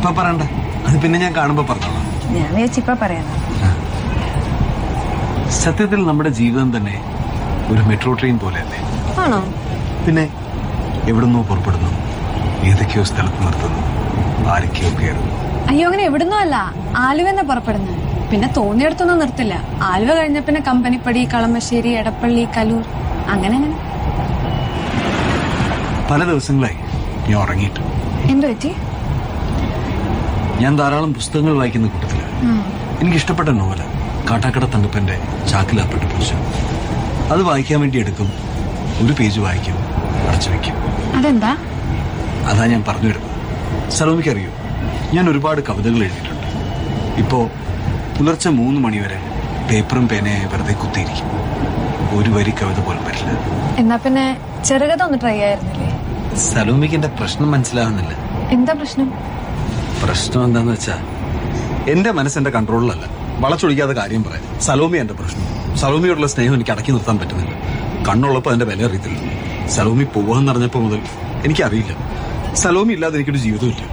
ഇപ്പൊ പറയണ്ട അത് പിന്നെ ഞാൻ കാണുമ്പോ പറഞ്ഞോളാം ഞാൻ വിചാരിച്ചിപ്പ പറയാനാ സത്യത്തിൽ നമ്മുടെ ജീവിതം തന്നെ ഒരു മെട്രോ ട്രെയിൻ പോലെയല്ലേ ആണോ പിന്നെ എവിടുന്നോ പുറപ്പെടുന്നു ഏതൊക്കെയോ സ്ഥലത്ത് നിർത്തുന്നു ആരൊക്കെയോ കയറുന്നു അയ്യോ അങ്ങനെ എവിടുന്നോ അല്ല ആലുവ എന്നാ പുറപ്പെടുന്നത് പിന്നെ തോന്നിയെടുത്തൊന്നും നിർത്തില്ല ആലുവ കഴിഞ്ഞ പിന്നെ കമ്പനിപ്പടി കളമശ്ശേരി എടപ്പള്ളി കലൂർ അങ്ങനെ അങ്ങനെ പല ദിവസങ്ങളായി ഞാൻ ഉറങ്ങിയിട്ട് എന്തു പറ്റി ഞാൻ ധാരാളം പുസ്തകങ്ങൾ വായിക്കുന്ന കൂട്ടത്തില് എനിക്ക് ഇഷ്ടപ്പെട്ട നോവല് കാട്ടാക്കട തങ്കപ്പന്റെ ചാക്കിലാപ്പെട്ട പൂച്ച അത് വായിക്കാൻ വേണ്ടി എടുക്കും ഒരു പേജ് വായിക്കും അടച്ചു വെക്കും അതെന്താ അതാ ഞാൻ പറഞ്ഞു വരുന്നത് സലോമിക്ക് അറിയൂ ഞാൻ ഒരുപാട് കവിതകൾ എഴുതിയിട്ടുണ്ട് ഇപ്പോ പുലർച്ചെ മൂന്ന് മണിവരെ പേപ്പറും പേനയായി വെറുതെ കുത്തിയിരിക്കും ഒരു വരി കവിത പോലും വരില്ല എന്നാ പിന്നെ ചെറുകഥ ഒന്ന് ട്രൈ ആയിരുന്നില്ലേ സലോമിക്ക് എന്റെ പ്രശ്നം മനസ്സിലാവുന്നില്ല എന്താ പ്രശ്നം പ്രശ്നം എന്താന്ന് വെച്ചാ എന്റെ മനസ്സ് എന്റെ കൺട്രോളിലല്ല വളച്ചൊടിക്കാതെ കാര്യം പറയാം സലോമി എന്റെ പ്രശ്നം സലോമിയോടുള്ള സ്നേഹം എനിക്ക് അടക്കി നിർത്താൻ പറ്റുന്നില്ല കണ്ണുള്ളപ്പോ അതിന്റെ വില അറിയത്തില്ല സലോമി പോവാന്ന് അറിഞ്ഞപ്പോ മുതൽ എനിക്കറിയില്ല സലോമി ഇല്ലാതെ എനിക്കൊരു ജീവിതമില്ല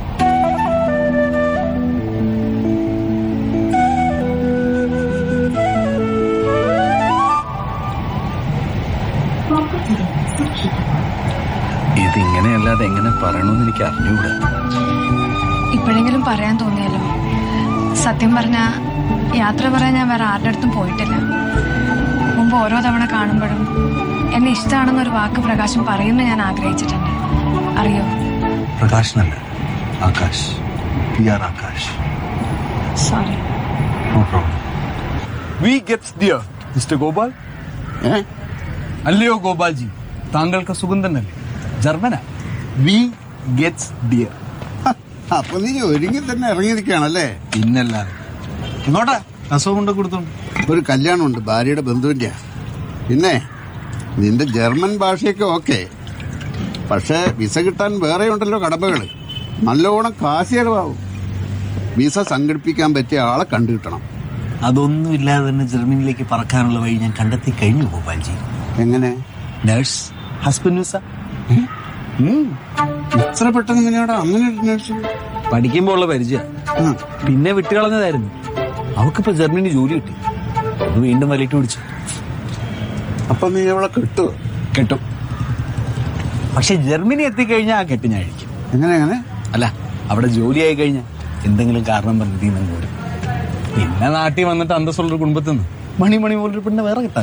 ഇതിങ്ങനെയല്ലാതെ എങ്ങനെ പറയണമെന്ന് എനിക്ക് അറിഞ്ഞുകൂടാ ഇപ്പോഴെങ്കിലും പറയാൻ തോന്നിയല്ലോ സത്യം പറഞ്ഞ യാത്ര പറയാൻ ഞാൻ വേറെ ആരുടെ അടുത്തും പോയിട്ടില്ല മുമ്പ് ഓരോ തവണ കാണുമ്പോഴും എന്നെ ഇഷ്ടമാണെന്നൊരു വാക്ക് പ്രകാശം പറയുമെന്ന് ഞാൻ ആഗ്രഹിച്ചിട്ടുണ്ട് അറിയോ പ്രകാശനല്ല Akash P R Akash sorry no problem we gets dear mister Gopal ഏ അല്ലയോ ഗോപാൽജി താങ്കൾക്ക് സുഖം തന്നെയല്ലേ ജർമ്മനാ വി ഗെറ്റ്സ് ഡിയർ ഹ, അപ്പൊ നീ ഒരുങ്ങി തന്നെ ഇറങ്ങിയിരിക്കുകയാണല്ലേ പിന്നല്ലാതെ ഇങ്ങോട്ടാ അസുഖം കൊണ്ട് കൊടുത്തോണ്ട് ഒരു കല്യാണമുണ്ട് ഭാര്യയുടെ ബന്ധുവിന്റെ പിന്നെ നിന്റെ ജർമ്മൻ ഭാഷയൊക്കെ ഓക്കെ പക്ഷേ വിസ കിട്ടാൻ വേറെ ഉണ്ടല്ലോ കടമ്പകൾ നല്ലോണം കാശ് ചെലവാകും വിസ സംഘടിപ്പിക്കാൻ പറ്റിയ ആളെ കണ്ടുകിട്ടണം അതൊന്നും ഇല്ലാതെ തന്നെ ജർമ്മനിയിലേക്ക് പറക്കാനുള്ള വഴി ഞാൻ കണ്ടെത്തി കഴിഞ്ഞു ഗോപാൽജി എങ്ങനെ നഴ്സ് ഹസ്ബൻഡ് വിസ ഉം. ഇത്ര പെട്ടെന്ന് എങ്ങനെയാടാ അങ്ങനെ ഒരു nurse? പഠിക്കുമ്പോൾ ഉള്ള പരിചയം ഉം. പിന്നെ വിട്ടുകളഞ്ഞതായിരുന്നു അവക്കിപ്പോ ജർമ്മനി ജോലി കിട്ടി അത് വീണ്ടും വലിയിട്ട് പിടിച്ചു അപ്പൊ നീ അവളെ കിട്ടുമോ കെട്ടും പക്ഷെ ജർമ്മനി എത്തിക്കഴിഞ്ഞാൽ ആ കെട്ട് ഞാൻ അഴിക്കും എങ്ങനെ എങ്ങനെ അല്ല അവിടെ ജോലിയായി കഴിഞ്ഞാൽ എന്തെങ്കിലും കാരണം പറഞ്ഞ് ഇതിൽ നിന്ന് പോരും പിന്നെ നാട്ടിൽ വന്നിട്ട് അന്തസ്സുള്ളൊരു കുടുംബത്തിൽ നിന്ന് മണി മണി പോലൊരു പെണ്ണ് വേറെ കിട്ടാൻ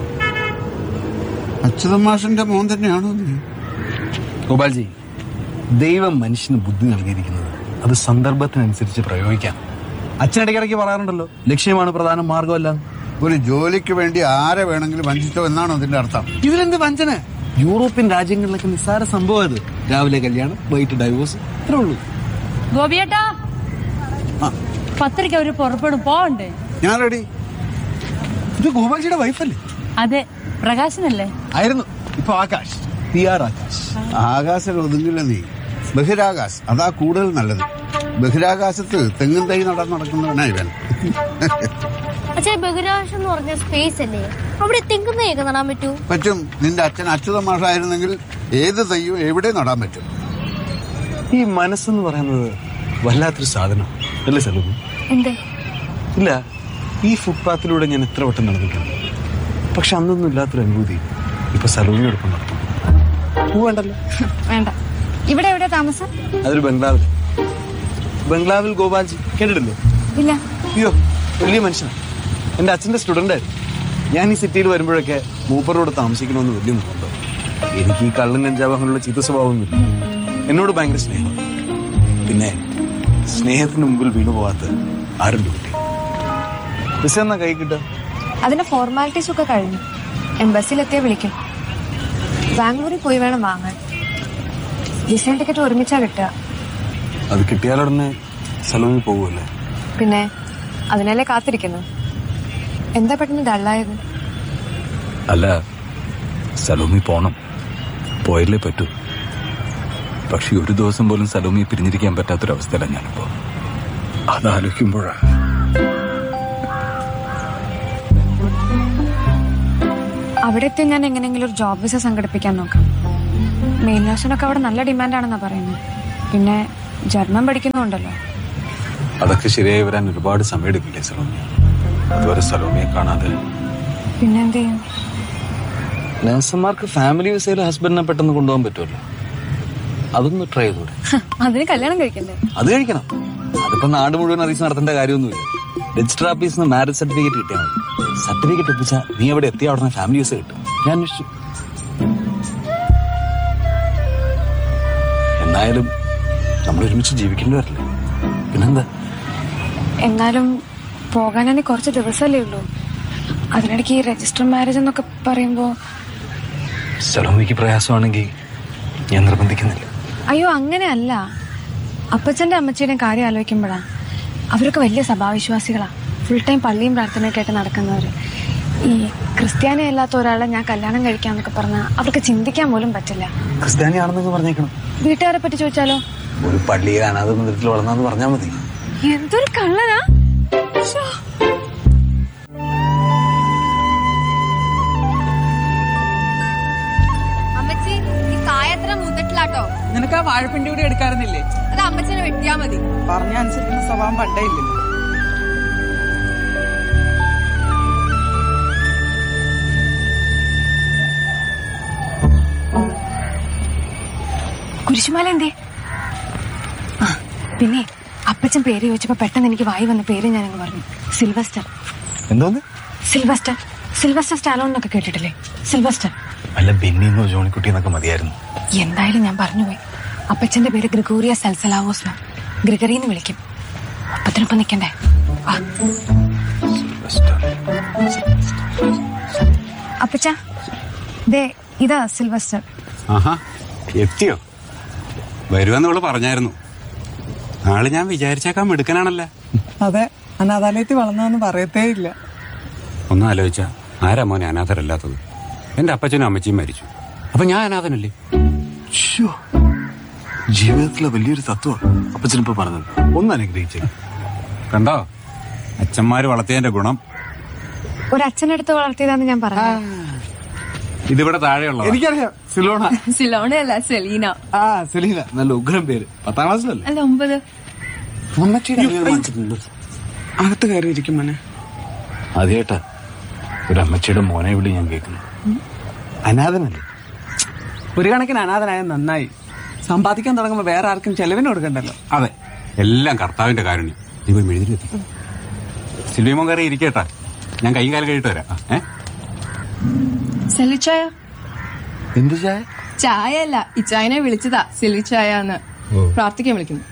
അച്യുതൻ മാഷിന്റെ മോൻ തന്നെയാണോ നീ ഗോപാൽജി ദൈവം മനുഷ്യന് ബുദ്ധി നൽകിയിരിക്കുന്നത് അത് സന്ദർഭത്തിനനുസരിച്ച് പ്രയോഗിക്കാം അച്ഛനിടയ്ക്കിടയ്ക്ക് പറയാറുണ്ടല്ലോ ലക്ഷ്യമാണ് പ്രധാന മാർഗമല്ല ഒരു ജോലിക്ക് വേണ്ടി ആരെ വേണമെങ്കിലും വഞ്ചിച്ചോ എന്നാണോ അതിന്റെ അർത്ഥം ഇതിലെന്ത് വഞ്ചന യൂറോപ്യൻ രാജ്യങ്ങളിലൊക്കെ നിസ്സാര സംഭവം അത് രാവിലെ കല്യാണം വൈകിട്ട് ഡൈവോഴ്സ് ഇത്രേ ഉള്ളൂ ഗോപിയേട്ടാ പത്രിക ഒരു പുറപ്പെടും പോവണ്ടേ ഞാൻ റെഡി ഇത് ഗോപാൽജിയുടെ വൈഫല്ലേ അതെ പ്രകാശനല്ലേ ആയിരുന്നു ഇപ്പൊ ആകാശ് പി ആർ ആകാശ് ആകാശം ഒതുങ്ങില്ല നീ ബഹിരാകാശ് അതാ കൂടുതൽ നല്ലത് ബഹിരാകാശത്ത് തെങ്ങും തൈ നട നടക്കുന്നവനാ ഇവൻ അച്ഛാ ബഹിരാകാശം എന്ന് പറഞ്ഞ സ്പേസ് അല്ലേ അവിടെ തെങ്ങുന്നതൊക്കെ നടാൻ പറ്റൂ പറ്റും നിന്റെ അച്ഛൻ അച്യുത മാഷായിരുന്നെങ്കിൽ ഏത് തയ്യും എവിടെ നടാൻ പറ്റും ഈ മനസ്സെന്ന് പറയുന്നത് വല്ലാത്തൊരു സാധനം അല്ലേ സലോമി എന്തേ ഇല്ല ഈ ഫുട്പാത്തിലൂടെ ഞാൻ എത്ര വട്ടം നടന്നിട്ടുണ്ട് പക്ഷെ അന്നൊന്നും ഇല്ലാത്തൊരു അനുഭൂതി ഇപ്പൊ സലോമിയോടൊപ്പം നടത്തുന്നു പോവേണ്ടല്ലോ വേണ്ട ഇവിടെ എവിടെ താമസം അതൊരു ബംഗ്ലാവിൽ ബംഗ്ലാവിൽ ഗോപാൽജി കേട്ടിട്ടില്ലേ ഇല്ല അയ്യോ വലിയ മനുഷ്യനാണ് എന്റെ അച്ഛന്റെ സ്റ്റുഡന്റ് ആയിരുന്നു ഞാൻ ഈ സിറ്റിയിൽ വരുമ്പോഴൊക്കെ മൂപ്പറോട് താമസിക്കണമെന്ന് വലിയ നിർബന്ധം എനിക്ക് ഈ കള്ളും കഞ്ചാവ് അങ്ങനെയുള്ള ചീത്ത സ്വഭാവമൊന്നുമില്ല എന്നോട് ഭയങ്കര സ്നേഹം പിന്നെ സ്നേഹത്തിന് മുമ്പിൽ വീണു പോകാത്ത ആരും കിട്ടി വിസ എന്നാ കൈ കിട്ടുക അതിന്റെ ഫോർമാലിറ്റീസ് ഒക്കെ കഴിഞ്ഞു എംബസിയിലെത്തിയാ വിളിക്കും ബാംഗ്ലൂരിൽ പോയി വേണം വാങ്ങാൻ വിസ ടിക്കറ്റ് ഒരുമിച്ചാ കിട്ടുക അത് കിട്ടിയാലുടനെ സലോമി പോകുമല്ലേ പിന്നെ അതിനല്ലേ കാത്തിരിക്കുന്നു എന്താ പെട്ടെന്ന് ഡള്ളായത് അല്ല സലോമി പോണം പോയല്ലേ പറ്റൂ പക്ഷെ ഒരു ദിവസം പോലും സലോമി പിരിഞ്ഞിരിക്കാൻ പറ്റാത്തൊരവസ്ഥയിലാണ് ഞാനിപ്പോ അതാലോചിക്കുമ്പോഴാ അവിടെ എത്തി ഞാൻ എങ്ങനെയെങ്കിലും ഒരു ജോബ് വിസ സംഘടിപ്പിക്കാൻ നോക്കാം മെയിൽ നേഴ്സിനൊക്കെ അവിടെ നല്ല ഡിമാൻഡാണെന്നാ പറയുന്നത് പിന്നെ ജർമ്മൻ പഠിക്കുന്നുണ്ടല്ലോ അതൊക്കെ ശരിയായി വരാൻ ഒരുപാട് സമയമെടുക്കില്ലേ സലോമി അതുവരെ സലോമിയെ കാണാതെ പിന്നെന്ത് ചെയ്യും നഴ്സുമാർക്ക് ഫാമിലി വിസയിൽ ഹസ്ബൻഡിനെ പെട്ടെന്ന് കൊണ്ടുപോകാൻ പറ്റുമല്ലോ അതൊന്ന് ട്രൈ ചെയ്തൂടെ അതിന് കല്യാണം കഴിക്കണ്ടേ അത് കഴിക്കണം അതിപ്പോ നാട് മുഴുവൻ അറിയിച്ച് നടത്തേണ്ട കാര്യമൊന്നുമില്ല രജിസ്റ്റർ ഓഫീസിൽ നിന്ന് മാരേജ് സർട്ടിഫിക്കറ്റ് കിട്ടിയാൽ മതി സർട്ടിഫിക്കറ്റ് ഒപ്പിച്ചാൽ നീ എവിടെ എത്തിയ അവിടെ ഫാമിലി വിസ കിട്ടും ഞാൻ അന്വേഷിച്ചു എന്നായാലും നമ്മൾ ഒരുമിച്ച് ജീവിക്കേണ്ടി വരില്ലേ പിന്നെന്താ എന്നാലും പോകാനെന്നെ കുറച്ച് ദിവസമല്ലേ ഉള്ളൂ അതിനിടയ്ക്ക് ഈ രജിസ്റ്റർ മാരേജ് എന്നൊക്കെ പറയുമ്പോ സലോമിക്ക് പ്രയാസമാണെങ്കിൽ ഞാൻ നിർബന്ധിക്കുന്നില്ല അയ്യോ അങ്ങനെയല്ല അപ്പച്ചന്റെ അമ്മച്ചിയുടെയും കാര്യം ആലോചിക്കുമ്പോഴാ അവരൊക്കെ വലിയ സഭാവിശ്വാസികളാ ഫുൾ ടൈം പള്ളിയും പ്രാർത്ഥനയൊക്കെ ആയിട്ട് നടക്കുന്നവര് ഈ ക്രിസ്ത്യാനി അല്ലാത്ത ഒരാളെ ഞാൻ കല്യാണം കഴിക്കാന്നൊക്കെ പറഞ്ഞാൽ അവർക്ക് ചിന്തിക്കാൻ പോലും പറ്റില്ല ക്രിസ്ത്യാനിയാണെന്നൊക്കെ പറഞ്ഞേക്കണം വീട്ടുകാരെ പറ്റി ചോദിച്ചാലോ ഒരു പള്ളിയിൽ അനാഥ മന്ദിരത്തിൽ വളർന്നാന്ന് പറഞ്ഞാൽ മതി എന്തൊരു കള്ളനാ ശ്ശോ. അമ്മച്ചി ഈ കായത്ര മുന്നിട്ടില്ലാട്ടോ നിനക്ക് ആ വാഴപ്പിണ്ടി കൂടി എടുക്കാറുന്നില്ലേ അത് അമ്മച്ചിനെ വെട്ടിയാ മതി പറഞ്ഞ അനുസരിക്കുന്ന സ്വഭാവം പണ്ടേ ഇല്ലല്ലോ കുരിശുമാല എന്തേ ആ പിന്നെ അപ്പച്ചൻ പേര് ചോദിച്ചപ്പോ പെട്ടെന്ന് എനിക്ക് വായി വന്ന പേര് ഞാനങ്ങ് പറഞ്ഞു സിൽവസ്റ്റർ എന്തോന്ന് സിൽവസ്റ്റർ സിൽവസ്റ്റർ സ്റ്റാലോൺ എന്നൊക്കെ കേട്ടിട്ടില്ലേ സിൽവസ്റ്റർ വല്ല ബെന്നിന്നോ ജോണിക്കുട്ടി എന്നൊക്കെ മതിയായിരുന്നു എന്തായാലും ഞാൻ പറഞ്ഞുപോയി അപ്പച്ചന്റെ പേര് ഗ്രിഗോറിയ സൽസലാവോസ് എന്നാ. ഗ്രിഗറി എന്ന് വിളിക്കും അപ്പത്തിനൊപ്പം നിക്കണ്ടേ വാ. അപ്പച്ച ദേ ഇതാ സിൽവസ്റ്റർ ആഹാ എത്തിയോ വരുമെന്ന് ഇവള് പറഞ്ഞായിരുന്നു ആള് ഞാൻ വിചാരിച്ചേക്കാൻ മിടുക്കനാണല്ലോ അതെ അനാഥാലയത്തിൽ വളർന്നതെന്ന് പറയത്തേ ഇല്ല ഒന്ന് ആലോചിച്ച ആരാ മോനെ അനാഥരല്ലാത്തത് എന്റെ അപ്പച്ചനും അമ്മച്ചിയും മരിച്ചു അപ്പൊ ഞാൻ അനാഥനല്ലേ ശ്ശോ. ജീവിതത്തിലെ വലിയൊരു തത്വമാണ് അപ്പച്ചനിപ്പോ പറഞ്ഞത് ഒന്ന് അനുഗ്രഹിച്ചേ കണ്ടോ അച്ഛന്മാര് വളർത്തിയതിന്റെ ഗുണം ഒരു അച്ഛനടുത്ത് വളർത്തിയതാന്ന് ഞാൻ പറഞ്ഞു ഇതിവിടെ താഴെയുള്ള എനിക്കറിയാം സിലോണ സിലോണയല്ല സെലീന ആ സെലീന നല്ല ഉഗ്രം പേര് പത്താം ക്ലാസ്സിലല്ലേ അല്ല ഒമ്പത് അമ്മച്ചിയുടെ അറിവ് വാങ്ങിച്ചിട്ടുണ്ട്. അകത്ത് കയറിയിരിക്കും മോനെ ആദ്യമായിട്ടാ ഒരു അമ്മച്ചിയുടെ മോനെ വിളി ഞാൻ കേൾക്കുന്നു അനാഥനല്ലേ ഒരു കണക്കിന് അനാഥനായ നന്നായി സമ്പാദിക്കാൻ തുടങ്ങുമ്പോ വേറെ ആർക്കും ചെലവിന് കൊടുക്കണ്ടല്ലോ അതെ എല്ലാം കർത്താവിന്റെ കാരുണ്യം നീ പോയി മെഴുതിരി സിൽവിമോൻ കയറി ഇരിക്കട്ടാ ഞാൻ കൈ കാലം കഴിയിട്ട് വരാം ഏ സെലിച്ചായ എന്ത് ചായ ചായ അല്ല ഇച്ചായനെ വിളിച്ചതാ സിൽവി ചായ എന്ന് പ്രാർത്ഥിക്കാൻ വിളിക്കുന്നു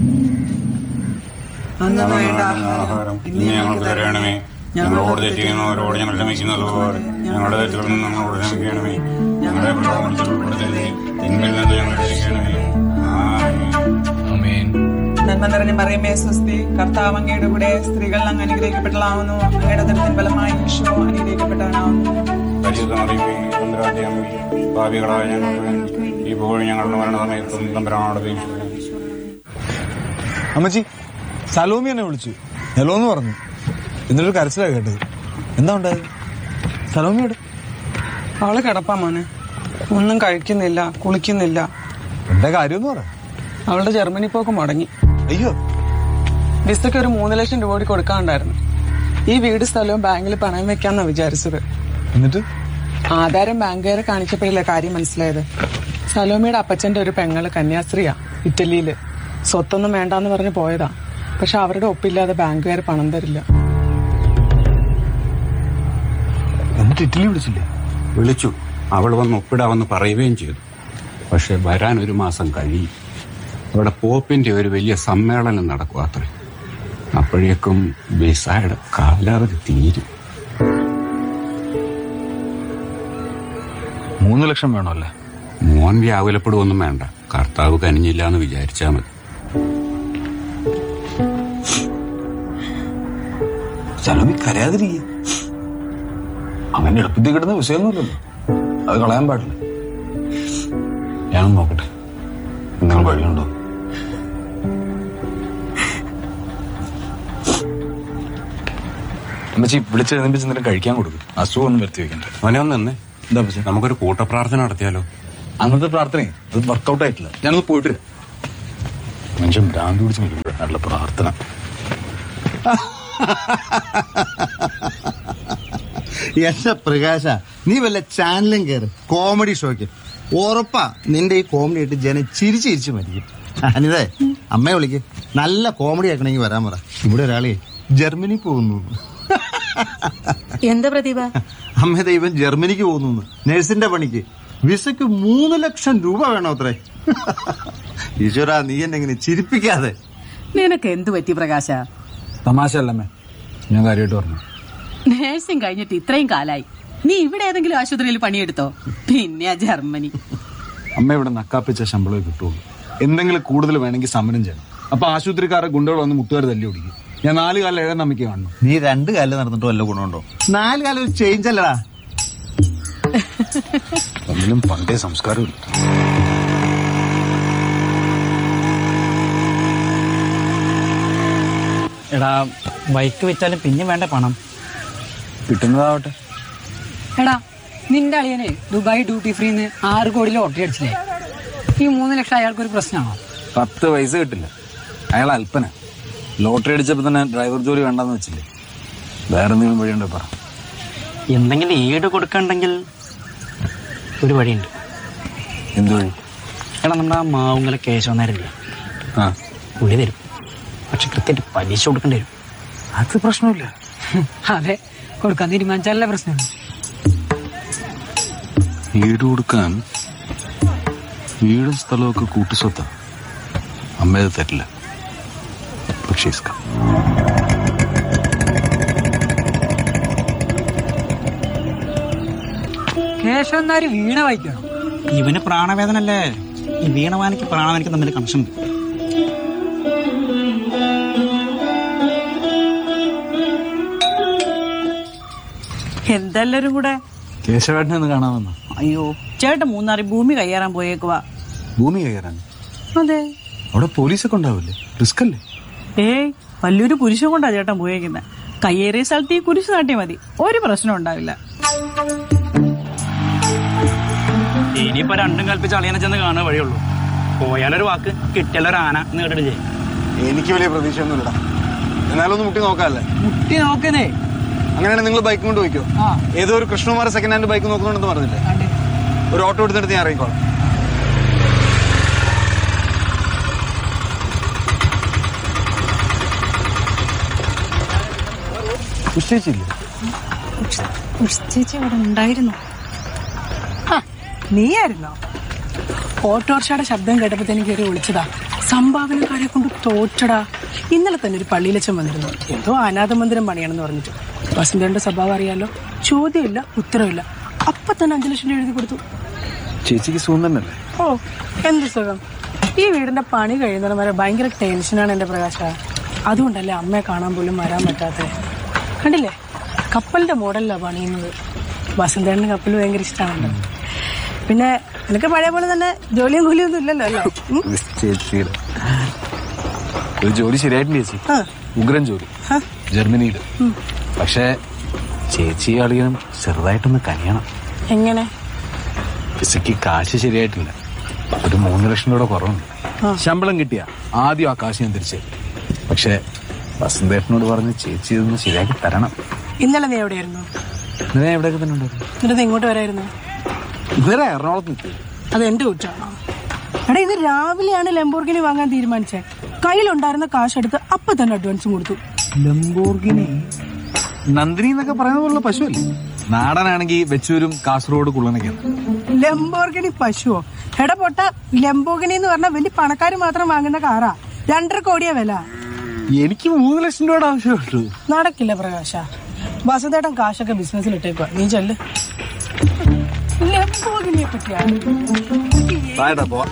അന്ന് വേണ്ട ആഹാരം ഇന്ന് ഞങ്ങൾക്ക് തരണമേ ഞങ്ങളോട് തെറ്റ് ചെയ്യുന്നവരോട് ഞങ്ങൾ ക്ഷമിക്കുന്നത് പോലെ ഞങ്ങളുടെ തെറ്റുകളിൽ നിന്ന് ഞങ്ങളോട് ക്ഷമിക്കണമേ ഞങ്ങളെ പ്രലോഭനത്തിൽ ഉൾപ്പെടുത്തരുതേ തിന്മയിൽ നിന്ന് ഞങ്ങൾ രക്ഷിക്കണമേ ആമേൻ. നന്മ നിറഞ്ഞ പറയുമേ സ്വസ്തി കർത്താവ് അങ്ങയുടെ കൂടെ സ്ത്രീകൾ അങ്ങ് അനുഗ്രഹിക്കപ്പെട്ടതാവുന്നു അങ്ങയുടെ ദൃത്തിൻ ഫലമായി ഈശോ അനുഗ്രഹിക്കപ്പെട്ടവനാവുന്നു പരിശുദ്ധ മറിയമേ തമ്പുരാന്റെ അമ്മേ, പാപികളായ ഞങ്ങൾക്ക് വേണ്ടി ഇപ്പോഴും ഞങ്ങളുടെ മരണസമയത്തും തമ്പുരാനോട് അപേക്ഷിക്കുന്നു അമ്മച്ചി സലോമി എന്നെ വിളിച്ചു ഹലോ എന്ന് പറഞ്ഞു എന്നിട്ടൊരു കരച്ചിലാ കേട്ടത് എന്താ ഉണ്ടായത് സലോമിയോട് അവള് കിടപ്പാ മോനെ ഒന്നും കഴിക്കുന്നില്ല കുളിക്കുന്നില്ല എന്താ കാര്യം എന്ന് പറ അവളുടെ ജർമ്മനി പോക്ക് മുടങ്ങി അയ്യോ വിസയ്ക്ക് ഒരു മൂന്ന് ലക്ഷം രൂപ കൂടി കൊടുക്കാനുണ്ടായിരുന്നു ഈ വീട് സ്ഥലവും ബാങ്കിൽ പണയം വെക്കാന്നാ വിചാരിച്ചത് എന്നിട്ട് ആധാരം ബാങ്കുകാരെ കാണിച്ചപ്പോഴല്ലേ കാര്യം മനസ്സിലായത് സലോമിയുടെ അപ്പച്ചന്റെ ഒരു പെങ്ങള് കന്യാസ്ത്രീയാ ഇറ്റലിയില് സ്വത്തൊന്നും വേണ്ടാന്ന് പറഞ്ഞ് പോയതാ പക്ഷെ അവരുടെ ഒപ്പില്ലാതെ ബാങ്കുകാർ പണം തരില്ല എന്നിട്ട് ഇറ്റലി വിളിച്ചില്ലേ വിളിച്ചു അവൾ വന്ന് ഒപ്പിടാമെന്ന് പറയുകയും ചെയ്തു പക്ഷെ വരാൻ ഒരു മാസം കഴിയും അവിടെ പോപ്പിന്റെ ഒരു വലിയ സമ്മേളനം നടക്കുക അത്രേ അപ്പോഴേക്കും വിസയുടെ കാലാവധി തീരും മൂന്ന് ലക്ഷം വേണമല്ലേ മോൻ വ്യാകുലപ്പെടുവൊന്നും വേണ്ട കർത്താവ് കനിഞ്ഞില്ല എന്ന് വിചാരിച്ചാൽ മതി സലോമി കരയാതിരിക്കുക അങ്ങനെ എളുപ്പത്തിൽ കിട്ടുന്ന വിഷയമൊന്നുമില്ലല്ലോ അത് കളയാൻ പാടില്ല ഞാനൊന്ന് നോക്കട്ടെ എന്തെങ്കിലും വഴിയുണ്ടോ അമ്മച്ചി വിളിച്ചെഴുന്നേപ്പിച്ച് എന്തെങ്കിലും കഴിക്കാൻ കൊടുക്കും അസുഖം ഒന്നും വരുത്തി വെക്കണ്ട മോനെ ഒന്ന് നിന്നേ എന്താ പച്ച നമുക്കൊരു കൂട്ടപ്രാർത്ഥന നടത്തിയാലോ അന്നത്തെ പ്രാർത്ഥന അത് വർക്കൗട്ട് ആയിട്ടില്ല ഞാനൊന്ന് പോയിട്ട് വരാം. മനുഷ്യൻ ഭ്രാന്ത് പിടിച്ച് നിൽക്കുമ്പോഴാണല്ലോ പ്രാർത്ഥന എന്റെ പ്രകാശ നീ വല്ല ചാനലും കയറി കോമഡി ഷോയ്ക്ക് ഉറപ്പാ നിന്റെ ഈ കോമഡി ആയിട്ട് ജനം ചിരിച്ച് ചിരിച്ച് മരിക്കും അനിതേ അമ്മയെ വിളിക്ക് നല്ല കോമഡി ആക്കണമെങ്കിൽ വരാൻ പറ ഇവിടെ ഒരാളെ ജർമ്മനി പോകുന്നു എന്താ പ്രതിഭ അമ്മ ദൈവം ജർമ്മനിക്ക് പോകുന്നു നഴ്സിന്റെ പണിക്ക് വിസയ്ക്ക് മൂന്ന് ലക്ഷം രൂപ വേണോ അത്രേ ഈശ്വര നീ എന്നെ ഇങ്ങനെ ചിരിപ്പിക്കാതെ നിനക്ക് എന്തു പറ്റി പ്രകാശ തമാശ അല്ലമ്മേ ഞാൻ കാര്യമായിട്ട് പറഞ്ഞു നേഴ്സിംഗ് കഴിഞ്ഞിട്ട് ഇത്രയും കാലായി നീ ഇവിടെ ഏതെങ്കിലും ആശുപത്രിയിൽ പണിയെടുത്തോ പിന്നെ ആ ജർമ്മനി അമ്മ ഇവിടെ നക്കാപ്പിച്ച ശമ്പളമേ കിട്ടുള്ളൂ എന്തെങ്കിലും കൂടുതൽ വേണമെങ്കിൽ സമരം ചെയ്യണം അപ്പൊ ആശുപത്രിക്കാരെ ഗുണ്ടകൾ വന്ന് മുട്ടുകാർ തല്ലി ഓടിക്കും ഞാൻ നാല് കാലം ഏഴാം അമ്മയ്ക്ക് കാണണം നീ രണ്ട് കാലം നടന്നിട്ട് വല്ല ഗുണമുണ്ടോ നാല് കാലം ഒരു ചേഞ്ച് അല്ലടാ തമ്മിലും പണ്ടേ സംസ്കാരമില്ല എടാ ബൈക്ക് വിറ്റാലും പിന്നെ വേണ്ട പണം കിട്ടുന്നതാവട്ടെ എടാ നിന്റെ അളിയനെ ദുബായ് ഡ്യൂട്ടി ഫ്രീന്ന് ആറ് കോടി ലോട്ടറി അടിച്ചില്ലേ ഈ മൂന്ന് ലക്ഷം അയാൾക്കൊരു പ്രശ്നമാണോ പത്ത് പൈസ കിട്ടില്ല അയാൾ അല്പന ലോട്ടറി അടിച്ചപ്പോ തന്നെ ഡ്രൈവർ ജോലി വേണ്ടെന്ന് വെച്ചില്ലേ വേറെ എന്തെങ്കിലും വഴിയുണ്ടോ പറ എന്തെങ്കിലും ഈട് കൊടുക്കണ്ടെങ്കിൽ ഒരു വഴിയുണ്ട് എന്ത് വഴി എടാ നമ്മുടെ ആ മാവുങ്കല കേശവന്നാരില്ലേ ആ പുള്ളി തരും പക്ഷെ കൃത്യമായിട്ട് പലിശ കൊടുക്കേണ്ടി വരും അത് പ്രശ്നമില്ല അതെ കൊടുക്കാൻ തീരുമാനിച്ചാലല്ലേ പ്രശ്നമുള്ളൂ വീട് കൊടുക്കാൻ വീടും സ്ഥലമൊക്കെ കൂട്ടുസ്വത്താ അമ്മയത് തരില്ല പക്ഷേ ഇസ്കാം കേശവന്നാര് വീണ വായിക്കണം ഇവന് പ്രാണവേദന അല്ലേ ഈ വീണവാനിക്ക് പ്രാണവാനിക്ക് തമ്മിൽ കണക്ഷൻ ഉണ്ട് എന്തെല്ലാരും കൂടെ കേശവേട്ടനെ ഒന്ന് കാണാമെന്ന് അയ്യോ ചേട്ടൻ മൂന്നാറി ഭൂമി കയ്യേറാൻ പോയേക്കുവാ ഭൂമി കയറാൻ അതെ അവിടെ പോലീസൊക്കെ ഉണ്ടാവില്ലേ റിസ്ക് അല്ലേ ഏയ് വലിയൊരു കുരിശും കൊണ്ടാ ചേട്ടൻ പോയേക്കുന്നത് കയ്യേറിയ സ്ഥലത്ത് ഈ കുരിശ് നാട്ടിയാൽ മതി ഒരു പ്രശ്നം ഉണ്ടാവില്ല ഇനിയിപ്പോ രണ്ടും കൽപ്പിച്ച് അളിയനെ ചെന്ന് കാണുക വഴിയുള്ളൂ പോയാലൊരു വാക്ക് കിട്ടിയാലൊരു ആന എന്ന് കേട്ടിട്ടില്ലേ എനിക്ക് വലിയ പ്രതീക്ഷയൊന്നുമില്ല എന്നാലും ഒന്ന് മുട്ടി നോക്കാല്ലേ മുട്ടി നോക്കുന്നേ അങ്ങനെയാണെങ്കിൽ നിങ്ങൾ ബൈക്ക് കൊണ്ട് പോയിക്കോ ആ. ഏതോ ഒരു കൃഷ്ണകുമാർ സെക്കൻഡ് ഹാൻഡ് ബൈക്ക് നോക്കുന്നുണ്ടെന്ന് പറഞ്ഞില്ലേ ഒരു ഓട്ടോ എടുത്തിട്ട് ഞാൻ ഇറങ്ങിക്കോളാം നിശ്ചയിച്ചില്ലേ ചേച്ചി അവിടെ ഉണ്ടായിരുന്നു നീയായിരുന്നോ ഓട്ടോറിക്ഷയുടെ ശബ്ദം കേട്ടപ്പോ എനിക്ക് കയറി വിളിച്ചതാ സംഭാവനക്കാരെ കൊണ്ട് തോറ്റടാ ഇന്നലെ തന്നെ ഒരു പള്ളിയിലച്ചൻ വന്നിരുന്നു എന്തോ അനാഥ മന്ദിരം പണിയാണെന്ന് പറഞ്ഞിട്ട് വസന്തയുടെ സ്വഭാവം അറിയാലോ ചോദ്യമില്ല ഉത്തരവില്ല അപ്പൊ തന്നെ അഞ്ചു ലക്ഷം രൂപ എഴുതി കൊടുത്തു ചേച്ചിക്ക് സുഖം തന്നെയല്ലേ ഓ എന്ത് സുഖം ഈ വീടിന്റെ പണി കഴിയുന്നതിന് വരെ ഭയങ്കര ടെൻഷനാണ് എന്റെ പ്രകാശ അതുകൊണ്ടല്ലേ അമ്മയെ കാണാൻ പോലും വരാൻ പറ്റാത്തത് കണ്ടില്ലേ കപ്പലിന്റെ മോഡലിലാണ് പണിയുന്നത് വസന്തേണ്ണ കപ്പൽ ഭയങ്കര ഇഷ്ടമാണല്ലോ പിന്നെ നിനക്ക് പഴയ പോലെ തന്നെ ജോലിയും കൂലിയും ഒന്നും ഇല്ലല്ലോ അല്ലേ ഉം? ചേച്ചിയുടെ ഒരു ജോലി ശരിയായിട്ടില്ല ചേച്ചി ആ. ഉഗ്രൻ ജോലി ആ. ജർമ്മനിയിൽ പക്ഷേ ചേച്ചി അളിയനും ചെറുതായിട്ടൊന്ന് കനിയണം എങ്ങനെ പിസയ്ക്ക് കാശ് ശരിയായിട്ടില്ല ഒരു മൂന്ന് ലക്ഷം രൂപ കുറവുണ്ട് ശമ്പളം കിട്ടിയ ആദ്യം ആ കാശ് ഞാൻ തിരിച്ചു പക്ഷേ വസന്തേട്ടനോട് പറഞ്ഞ് ചേച്ചി ഇതൊന്ന് ശരിയാക്കി തരണം ഇന്നലെ നീ എവിടെയായിരുന്നു ഇന്നലെ ഞാൻ എവിടെയൊക്കെ തന്നെ ഉണ്ടായിരുന്നു എന്നിട്ട് നീ ഇങ്ങോട്ട് വരായിരുന്നു ഇന്നലെ എറണാകുളത്ത് നിൽക്കും അത് എന്റെ കുറ്റാണോ എടാ ഇന്ന് രാവിലെയാണ് ലംബോർഗിനി വാങ്ങാൻ തീരുമാനിച്ചത് കയ്യിലുണ്ടായിരുന്ന കാശ് എടുത്ത് അപ്പൊ തന്നെ അഡ്വാൻസും കൊടുത്തു ലംബോർഗിനി നന്ദിനി എന്നൊക്കെ പറയുന്ന പോലുള്ള പശുവല്ലേ നാടനാണെങ്കിൽ വെച്ചൂരും കാസർഗോഡ് കുള്ളനൊക്കെയാണ് ലംബോർഗിനി പശുവോ എടാ പൊട്ട ലംബോർഗിനി എന്ന് പറഞ്ഞാൽ വലിയ പണക്കാർ മാത്രം വാങ്ങുന്ന കാറാ രണ്ടര കോടിയാ വില എനിക്ക് മൂന്ന് ലക്ഷം രൂപയുടെ ആവശ്യമുള്ളൂ നടക്കില്ല പ്രകാശ വസുദേട്ടൻ കാശൊക്കെ ബിസിനസ്സിൽ ഇട്ടേക്കുവാ നീ ചെല്ല് ലംബോർഗിനിയെ പറ്റിയാണ് താഴെ പോവാ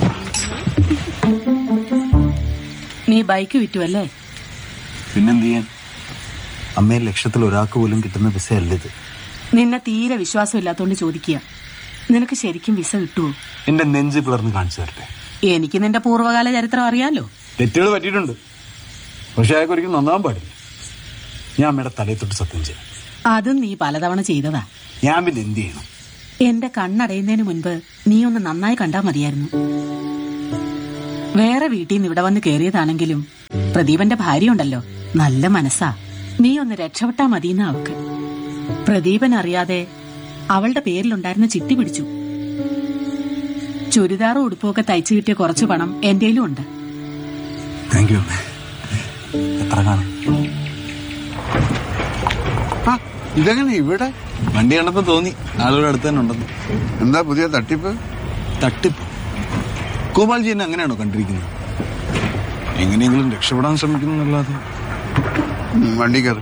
നീ ബൈക്ക് വിറ്റു അല്ലേ പിന്നെന്ത് ചെയ്യാൻ അമ്മയെ ലക്ഷത്തിൽ ഒരാൾക്ക് പോലും കിട്ടുന്ന വിസയല്ല ഇത് നിന്നെ തീരെ വിശ്വാസമില്ലാത്തോണ്ട് ചോദിക്കുക നിനക്ക് ശരിക്കും വിസ കിട്ടുമോ എന്റെ നെഞ്ച് പിളർന്ന് കാണിച്ചു തരട്ടെ എനിക്ക് നിന്റെ പൂർവ്വകാല ചരിത്രം അറിയാലോ തെറ്റുകൾ പറ്റിയിട്ടുണ്ട് പക്ഷെ അയാൾക്ക് ഒരിക്കലും നന്നാവാൻ പാടില്ല ഞാൻ അമ്മയുടെ തലയിൽ തൊട്ട് സത്യം ചെയ്യാം അതും നീ പലതവണ ചെയ്തതാ ഞാൻ പിന്നെ എന്ത് ചെയ്യണം എന്റെ കണ്ണടയുന്നതിന് മുൻപ് നീ ഒന്ന് നന്നായി കണ്ടാ മതിയായിരുന്നു വേറെ വീട്ടിൽ നിന്ന് ഇവിടെ വന്ന് കേറിയതാണെങ്കിലും പ്രദീപന്റെ ഭാര്യ ഉണ്ടല്ലോ നല്ല മനസ്സാ നീ ഒന്ന് രക്ഷപ്പെട്ടാ മതിയെന്ന അവക്ക് പ്രദീപൻ അറിയാതെ അവളുടെ പേരിലുണ്ടായിരുന്ന ചിട്ടി പിടിച്ചു ചുരിദാറും ഉടുപ്പൊക്കെ തയ്ച്ചു കിട്ടിയ കുറച്ച് പണം എന്റെയിലും ഉണ്ട് താങ്ക് യു എത്ര കാണും ആ ഇതെങ്ങനെ ഇവിടെ വണ്ടി കണ്ടപ്പോ തോന്നി ആളുകളുടെ അടുത്ത് തന്നെ ഉണ്ടെന്ന് എന്താ പുതിയ തട്ടിപ്പ് തട്ടിപ്പ് ഗോപാൽജി എന്നെ അങ്ങനെയാണോ കണ്ടിരിക്കുന്നത് എങ്ങനെയെങ്കിലും രക്ഷപ്പെടാൻ ശ്രമിക്കുന്നു എന്നല്ലാതെ ഉം, വണ്ടി കയറി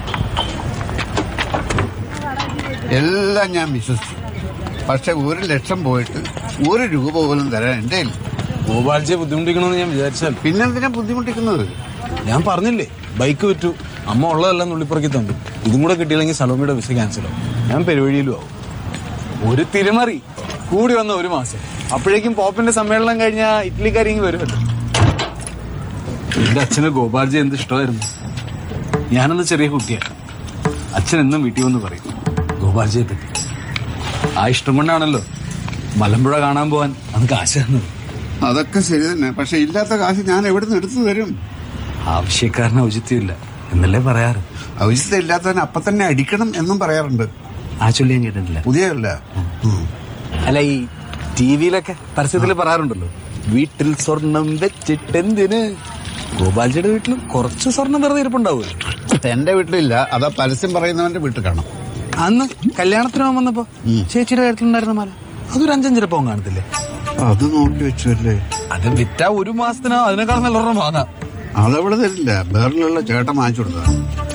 എല്ലാം ഞാൻ വിശ്വസിച്ചു പക്ഷെ ഒരു ലക്ഷം പോയിട്ട് ഒരു രൂപ പോലും തരാൻ എന്റെ കയ്യിൽ ഗോപാൽജിയെ ബുദ്ധിമുട്ടിക്കണമെന്ന് ഞാൻ വിചാരിച്ചാൽ പിന്നെന്തിനാ ബുദ്ധിമുട്ടിക്കുന്നത് ഞാൻ പറഞ്ഞില്ലേ ബൈക്ക് വിറ്റു അമ്മ ഉള്ളതെല്ലാം നുള്ളിപ്പറക്കി തന്നു ഇതും കൂടെ കിട്ടിയില്ലെങ്കിൽ സലോമിയുടെ വിസ ക്യാൻസൽ ആവും ഞാൻ പെരുവഴിയിലും ആവും ഒരു തിരുമറി കൂടി വന്ന ഒരു മാസം അപ്പോഴേക്കും പോപ്പിന്റെ സമ്മേളനം കഴിഞ്ഞ ഇറ്റലിക്കാരിങ്ങി വരുമല്ലോ എന്റെ അച്ഛന് ഗോപാൽജി എന്ത് ഇഷ്ടമായിരുന്നു ഞാനന്ന് ചെറിയ കുട്ടിയാണ് അച്ഛൻ എന്നും വീട്ടിൽ വന്ന് പറയും ഗോപാൽജിയെ പറ്റി ആ ഇഷ്ടം കൊണ്ടാണല്ലോ മലമ്പുഴ കാണാൻ പോവാൻ അന്ന് കാശ് തന്നത് അതൊക്കെ ശരി തന്നെ പക്ഷെ ഇല്ലാത്ത കാശ് ഞാൻ എവിടുന്ന് എടുത്തു തരും ആവശ്യക്കാരന് ഔചിത്യമില്ല എന്നല്ലേ പറയാറ് ഔചിത്യം ഇല്ലാത്തവൻ അപ്പൊ തന്നെ അടിക്കണം എന്നും പറയാറുണ്ട് ആ ചൊല്ലി ഞാൻ കേട്ടിട്ടില്ല പുതിയല്ല അല്ല ഈ ടി വിയിലൊക്കെ പരസ്യത്തിൽ പറയാറുണ്ടല്ലോ വീട്ടിൽ സ്വർണം വെച്ചിട്ടെന്തിന് ഗോപാൽജിയുടെ വീട്ടിലും കുറച്ച് സ്വർണം വെറുതെ ഇരിപ്പുണ്ടാവുമല്ലോ എന്റെ വീട്ടിലില്ല അതാ പരസ്യം പറയുന്നവന്റെ വീട്ടിൽ കാണാം അന്ന് കല്യാണത്തിന് പോകാൻ വന്നപ്പോ ചേച്ചിയുടെ കാര്യത്തിലുണ്ടായിരുന്ന മാല അതൊരു അഞ്ചഞ്ചര പോകാൻ കാണത്തില്ലേ അത് നോക്കി വെച്ചല്ലേ അത് വിറ്റ ഒരു മാസത്തിനോ അതിനേക്കാൾ നല്ലൊരെണ്ണം വാങ്ങാം അതവിടെ തരില്ല ബേറിലുള്ള ചേട്ടൻ വാങ്ങിച്ചു കൊടുത്തതാണ്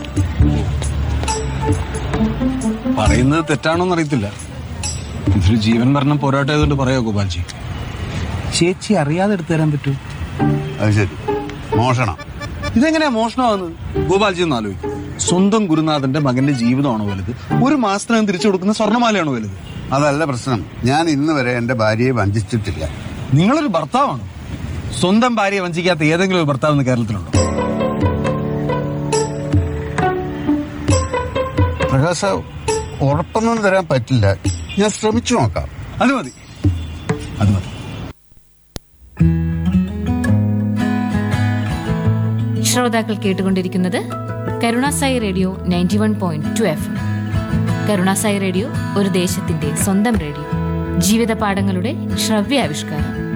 പറയുന്നത് തെറ്റാണോന്ന് അറിയത്തില്ല ഇതൊരു ജീവൻ മരണം പോരാട്ടം ആയതുകൊണ്ട് പറയാ ഗോപാൽജി ചേച്ചി അറിയാതെ എടുത്തു തരാൻ പറ്റൂ അത് ശരി മോഷണം ഇതെങ്ങനെയാ മോഷണമാകുന്നത് ഗോപാൽജി ഒന്ന് ആലോചിക്കും സ്വന്തം ഗുരുനാഥന്റെ മകന്റെ ജീവിതമാണോ വലുത് ഒരു മാസത്തിനകം തിരിച്ചു കൊടുക്കുന്ന സ്വർണ്ണമാലയാണോ വലുത് അതല്ല പ്രശ്നം ഞാൻ ഇന്ന് വരെ എന്റെ ഭാര്യയെ വഞ്ചിച്ചിട്ടില്ല നിങ്ങളൊരു ഭർത്താവാണോ സ്വന്തം ഭാര്യയെ വഞ്ചിക്കാത്ത ഏതെങ്കിലും ഒരു ഭർത്താവ് ഇന്ന് കേരളത്തിലുണ്ടോ പ്രകാശ ഉറപ്പൊന്നും തരാൻ പറ്റില്ല ഞാൻ ശ്രമിച്ചു നോക്കാം അത് മതി അത് മതി ശ്രോതാക്കൾ കേട്ടുകൊണ്ടിരിക്കുന്നത് Karunasai radio ninety one point two F Karunasai radio ഒരു ദേശത്തിന്റെ സ്വന്തം റേഡിയോ ജീവിത പാഠങ്ങളുടെ ശ്രവ്യാവിഷ്കാരം